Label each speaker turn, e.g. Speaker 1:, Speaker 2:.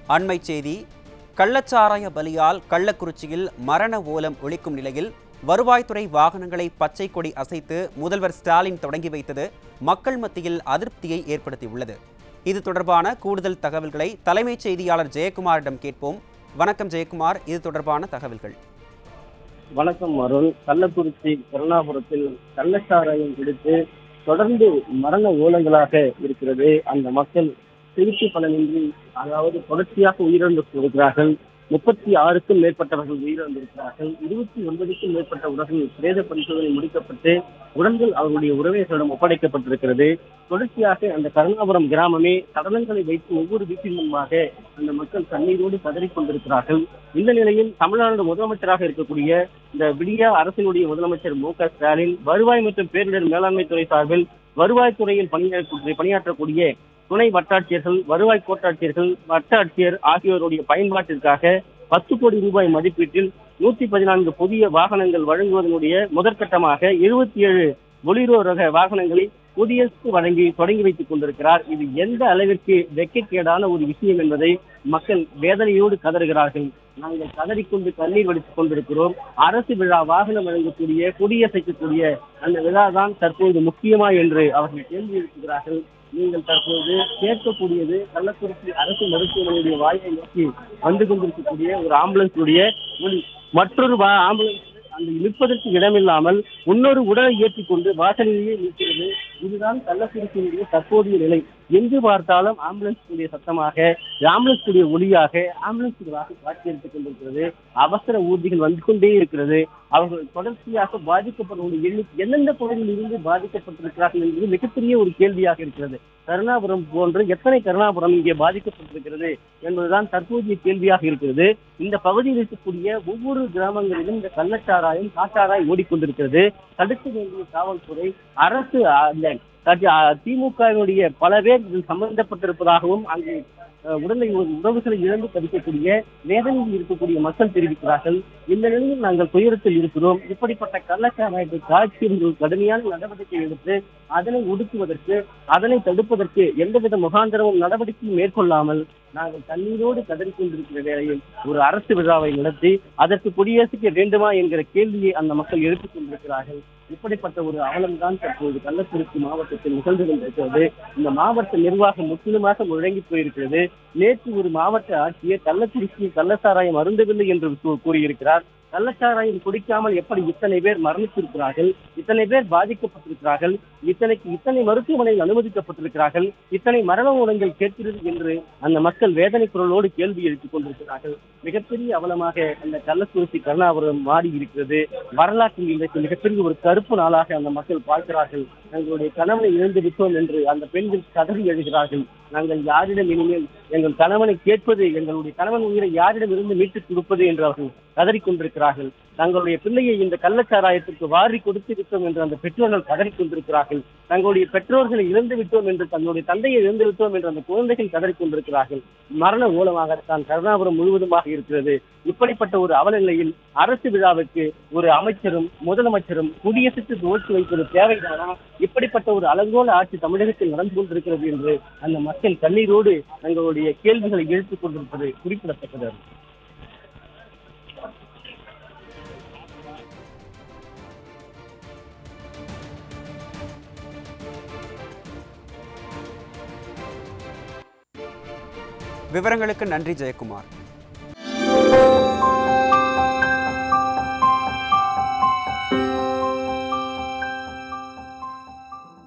Speaker 1: அண்மைச் செய்தி கள்ளச்சாராய பலியால் கள்ளக்குறிச்சியில் மரண ஓலம் ஒழிக்கும் நிலையில் வருவாய்த்துறை வாகனங்களை பச்சை கொடி அசைத்து முதல்வர் ஸ்டாலின் தொடங்கி வைத்தது மக்கள் மத்தியில் அதிருப்தியை ஏற்படுத்தியுள்ளது இது தொடர்பான கூடுதல் தகவல்களை தலைமைச் செய்தியாளர் ஜெயக்குமாரிடம் கேட்போம் வணக்கம் ஜெயக்குமார் இது தொடர்பான தகவல்கள்
Speaker 2: வணக்கம் அருள் கள்ளக்குறிச்சி கருணாபுரத்தில் கள்ளச்சாராயம் குடித்து தொடர்ந்து மரண ஓலங்களாக இருக்கிறது அந்த மக்கள் சிகிச்சை பலனின்றி அதாவது தொடர்ச்சியாக உயிரிழந்து இருக்கிறார்கள் முப்பத்தி ஆறுக்கும் மேற்பட்டவர்கள் உயிரிழந்திருக்கிறார்கள் இருபத்தி ஒன்பதுக்கும் மேற்பட்ட உடல்கள் பிரேத பரிசோதனை முடிக்கப்பட்டு உடல்கள் அவர்களுடைய உறவினர்களிடம் ஒப்படைக்கப்பட்டிருக்கிறது தொடர்ச்சியாக அந்த கருணாபுரம் கிராமமே சடலங்களை வைத்து ஒவ்வொரு வீட்டின் முன்பாக அந்த மக்கள் கண்ணீரோடு கதறிக் கொண்டிருக்கிறார்கள் இந்த நிலையில் தமிழ்நாடு முதலமைச்சராக இருக்கக்கூடிய இந்த விடியா அரசினுடைய முதலமைச்சர் மு க ஸ்டாலின் வருவாய் மற்றும் பேரிடர் மேலாண்மை துறை சார்பில் வருவாய்த்துறையில் பணியாற்ற பணியாற்றக்கூடிய துணை வட்டாட்சியர்கள் வருவாய் கோட்டாட்சியர்கள் வட்டாட்சியர் ஆகியோருடைய பயன்பாட்டிற்காக பத்து கோடி ரூபாய் மதிப்பீட்டில் நூத்தி பதினான்கு புதிய வாகனங்கள் வழங்குவதனுடைய முதற்கட்டமாக இருபத்தி ஏழு பொலிரோ ரக வாகனங்களை புதியசுக்கு வழங்கி தொடங்கி வைத்துக் கொண்டிருக்கிறார் இது எந்த அளவிற்கு வெட்கக்கேடான ஒரு விஷயம் என்பதை மக்கள் வேதனையோடு கதறுகிறார்கள் நாங்கள் கதறிக்கொண்டு கண்ணீர் வடித்துக் கொண்டிருக்கிறோம் அரசு விழா வாகனம் வழங்கக்கூடிய கொடியசைக்கக்கூடிய அந்த விழா தான் தற்போது முக்கியமா என்று அவர்கள் கேள்வி எழுப்புகிறார்கள் நீங்கள் தற்போது கேட்கக்கூடியது கள்ளக்குறிச்சி அரசு மருத்துவமனையுடைய வாயை நோக்கி வந்து கொண்டிருக்கக்கூடிய ஒரு ஆம்புலன்ஸுடைய ஒலி மற்றொரு வா- ஆம்புலன்ஸ் அந்த நிற்பதற்கு இடமில்லாமல் இன்னொரு உடலை ஏற்றிக்கொண்டு வாசலிலேயே நிற்கிறது இதுதான் கள்ளக்குறிச்சியினுடைய தற்போதைய நிலை எங்கு பார்த்தாலும் ஆம்புலன்ஸுடைய சத்தமாக ஆம்புலன்ஸுடைய ஒளியாக ஆம்புலன்ஸ் காட்சி எடுத்துக் கொண்டிருக்கிறது அவசர ஊர்திகள் வந்து கொண்டே இருக்கிறது அவர்கள் தொடர்ச்சியாக பாதிக்கப்படக்கூடிய எண்ணிக்கை எந்தெந்த பகுதியில் இருந்து பாதிக்கப்பட்டிருக்கிறார்கள் என்பது மிகப்பெரிய ஒரு கேள்வியாக இருக்கிறது கருணாபுரம் போன்று எத்தனை கருணாபுரம் இங்கே பாதிக்கப்பட்டிருக்கிறது என்பதுதான் தற்போதைய கேள்வியாக இருக்கிறது இந்த பகுதியில் இருக்கக்கூடிய ஒவ்வொரு கிராமங்களிலும் இந்த கள்ளச்சாராயம் காட்டாராய் ஓடிக்கொண்டிருக்கிறது தடுக்க வேண்டிய காவல்துறை அரசு அந்த திமுகவினுடைய பல பேர் இதில் சம்பந்தப்பட்டிருப்பதாகவும் அங்கு அஹ், உடலை உறவுகளை இழந்து தவிக்கக்கூடிய வேதனையில் இருக்கக்கூடிய மக்கள் தெரிவிக்கிறார்கள் இந்த நிலையில் நாங்கள் துயரத்தில் இருக்கிறோம் இப்படிப்பட்ட கள்ளச்சாராயத்தை காட்சியர்கள் கடுமையான நடவடிக்கை எடுத்து அதனை ஒடுக்குவதற்கு அதனை தடுப்பதற்கு எந்தவித முகாந்திரமும் நடவடிக்கையும் மேற்கொள்ளாமல் நாங்கள் தண்ணீரோடு கதறிக் கொண்டிருக்கிற வேளையில் ஒரு அரசு விழாவை நடத்தி அதற்கு குடியரசுக்க வேண்டுமா என்கிற கேள்வியை அந்த மக்கள் எழுப்பிக் கொண்டிருக்கிறார்கள் இப்படிப்பட்ட ஒரு அவலம்தான் தற்போது கள்ளக்குறிச்சி மாவட்டத்தில் நிகழ்ந்து கொண்டிருக்கிறது இந்த மாவட்ட நிர்வாகம் முற்றிலுமாக முழங்கி போயிருக்கிறது நேற்று ஒரு மாவட்ட ஆட்சியர் கள்ளக்குறிச்சி கள்ளச்சாராயம் அருந்தவில்லை என்று கூ- கூறியிருக்கிறார் கள்ளச்சாராயம் குடிக்காமல் எப்படி இத்தனை பேர் மரணித்திருக்கிறார்கள் இத்தனை பேர் பாதிக்கப்பட்டிருக்கிறார்கள் இத்தனைக்கு இத்தனை மருத்துவமனையில் அனுமதிக்கப்பட்டிருக்கிறார்கள் இத்தனை மரண ஊனங்கள் கேட்கிறது என்று அந்த மக்கள் வேதனை குரலோடு கேள்வி எழுப்பிக் கொண்டிருக்கிறார்கள் மிகப்பெரிய அவலமாக அந்த கள்ளக்குறிச்சி கருணாபுரம் மாறி இருக்கிறது வரலாற்றில் இன்றைக்கு மிகப்பெரிய ஒரு கருப்பு நாளாக அந்த மக்கள் பார்க்கிறார்கள் தங்களுடைய கணவனை இழந்து விட்டோம் என்று அந்த பெண்கள் கதறி எழுகிறார்கள் நாங்கள் யாரிடம் இனிமேல் எங்கள் கணவனை கேட்பது எங்களுடைய கணவன் உயிரை யாரிடம் இருந்து மீட்டுக் கொடுப்பது என்று அவர்கள் கதறிக் கொண்டிருக்கிறார்கள் தங்களுடைய பிள்ளையை இந்த கள்ளச்சாராயத்திற்கு வாரி கொடுத்து விட்டோம் என்று அந்த பெற்றோர்கள் கதறிக் கொண்டிருக்கிறார்கள் தங்களுடைய பெற்றோர்களை இழந்து விட்டோம் என்று தங்களுடைய தந்தையை இழந்து விட்டோம் என்று அந்த குழந்தைகள் கதறிக் கொண்டிருக்கிறார்கள் மரண மூலமாகத்தான் கருணாபுரம் முழுவதுமாக இருக்கிறது இப்படிப்பட்ட ஒரு அவலநிலையில் அரசு விழாவுக்கு ஒரு அமைச்சரும் முதலமைச்சரும் குடியரசுக்கு துவக்கி வைப்பது தேவைதானா இப்படிப்பட்ட ஒரு அலங்கோல ஆட்சி தமிழகத்தில் நடந்து கொண்டிருக்கிறது என்று அந்த மக்கள் கண்ணீரோடு தங்களுடைய கேள்விகளை எழுப்பிக் கொண்டிருப்பது குறிப்பிடத்தக்கது
Speaker 1: விவரங்களுக்கு நன்றி ஜெயக்குமார்